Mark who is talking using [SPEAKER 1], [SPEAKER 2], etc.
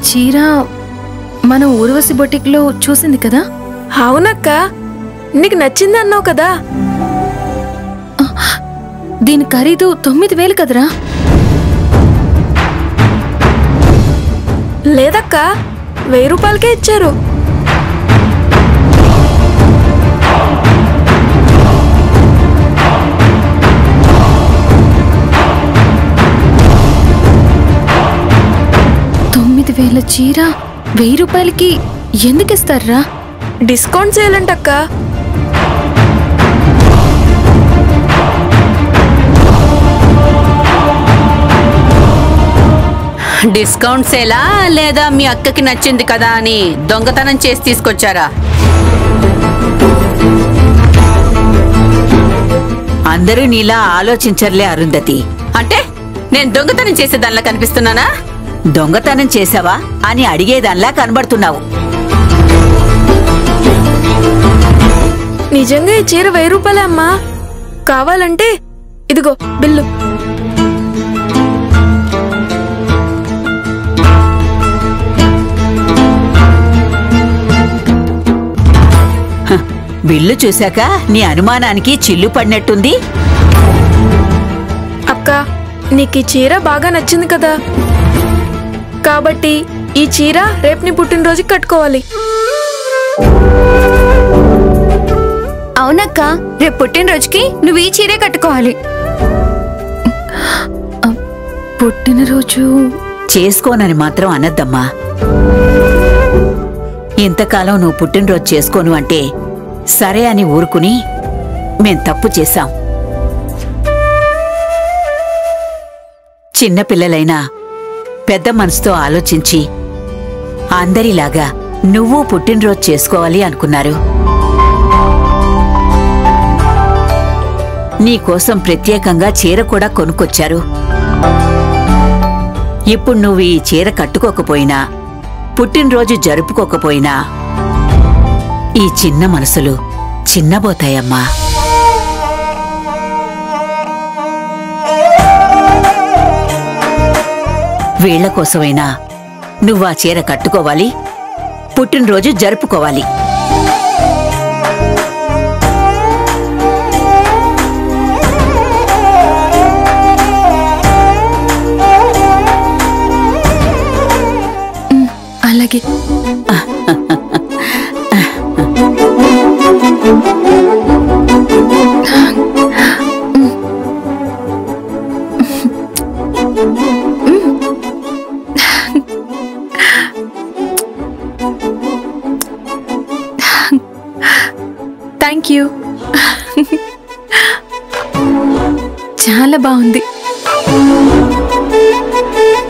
[SPEAKER 1] చీర మన ఊర్వశి బొటిక్లో చూసింది కదా
[SPEAKER 2] అవునక్క నీకు నచ్చింది అన్నావు కదా
[SPEAKER 1] దీని ఖరీదు తొమ్మిది వేలు కదరా
[SPEAKER 2] లేదక్క వెయ్యి రూపాయలకే ఇచ్చారు
[SPEAKER 1] తొమ్మిది వేల చీర వెయ్యి రూపాయలకి ఎందుకు ఇస్తారా
[SPEAKER 2] డిస్కౌంట్ చేయాలంటక్క
[SPEAKER 3] డిస్కౌంట్ సేలా లేదా మీ అక్కకి నచ్చింది కదా అని దొంగతనం చేసి తీసుకొచ్చారా
[SPEAKER 4] అందరూ నీలా ఆలోచించర్లే అరుంధతి
[SPEAKER 3] అంటే నేను దొంగతనం చేసేదానిలా కనిపిస్తున్నానా
[SPEAKER 4] దొంగతనం చేసావా అని అడిగేదానిలా కనబడుతున్నావు
[SPEAKER 2] నిజంగా ఈ చీర వెయ్యి రూపాయలే అమ్మా కావాలంటే ఇదిగో బిల్లు
[SPEAKER 4] హ, బిల్లు చూశాక నీ అనుమానానికి చిల్లు పడినట్టుంది
[SPEAKER 2] అక్క నీకు ఈ చీర బాగా నచ్చింది కదా కాబట్టి ఈ చీర రేపు నీ పుట్టినరోజుకి కట్టుకోవాలి
[SPEAKER 5] అవునక్క రేపు పుట్టినరోజుకి నువ్వు ఈ చీరే కట్టుకోవాలి
[SPEAKER 1] పుట్టినరోజు
[SPEAKER 4] చేసుకోనని మాత్రం అనద్దమ్మా ఇంతకాలం నువ్వు పుట్టినరోజు చేసుకోను అంటే సరే అని ఊరుకుని మేం తప్పు చేశాం చిన్నపిల్లలైనా పెద్ద మనసుతో ఆలోచించి అందరిలాగా నువ్వు పుట్టినరోజు చేసుకోవాలి అనుకున్నారు నీకోసం ప్రత్యేకంగా చీర కూడా కొనుక్కొచ్చారు ఇప్పుడు నువ్వు ఈ చీర కట్టుకోకపోయినా పుట్టినరోజు జరుపుకోకపోయినా ఈ చిన్న మనసులు చిన్నబోతాయమ్మా వీళ్ల కోసమైనా నువ్వు ఆ చీర కట్టుకోవాలి పుట్టినరోజు జరుపుకోవాలి
[SPEAKER 1] అలాగే థ్యాంక్ యూ చాలా బాగుంది